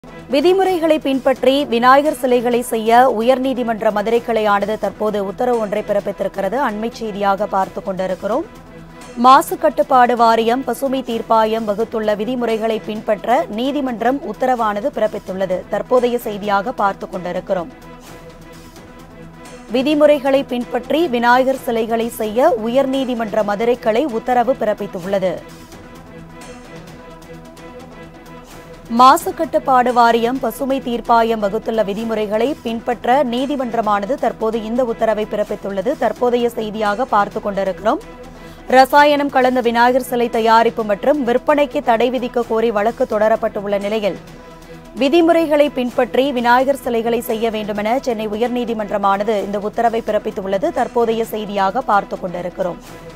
விதிமுறைகளை பின்பற்றி விநாயகர் சிலைகளை செய்ய உயர்நீதிமன்ற மதுரை கிளையானது தற்போது உத்தரவு ஒன்றை பிறப்பித்திருக்கிறது அண்மை செய்தியாக பார்த்துக் கொண்டிருக்கிறோம் மாசு கட்டுப்பாடு வாரியம் பசுமை தீர்ப்பாயம் வகுத்துள்ள விதிமுறைகளை பின்பற்ற நீதிமன்றம் உத்தரவானது பிறப்பித்துள்ளது தற்போதைய செய்தியாக பார்த்துக் கொண்டிருக்கிறோம் விதிமுறைகளை பின்பற்றி விநாயகர் சிலைகளை செய்ய உயர்நீதிமன்ற மதுரை கிளை உத்தரவு பிறப்பித்துள்ளது மாசு கட்டுப்பாடு வாரியம் பசுமை தீர்ப்பாயம் வகுத்துள்ள விதிமுறைகளை பின்பற்ற நீதிமன்றமானது தற்போது இந்த உத்தரவை பிறப்பித்துள்ளது தற்போதைய செய்தியாக பார்த்துக் கொண்டிருக்கிறோம் ரசாயனம் கலந்த விநாயகர் சிலை தயாரிப்பு மற்றும் விற்பனைக்கு தடை விதிக்க கோரி வழக்கு தொடரப்பட்டுள்ள நிலையில் விதிமுறைகளை பின்பற்றி விநாயகர் சிலைகளை செய்ய வேண்டுமென சென்னை உயர்நீதிமன்றமானது இந்த உத்தரவை பிறப்பித்துள்ளது தற்போதைய செய்தியாக பார்த்துக் கொண்டிருக்கிறோம்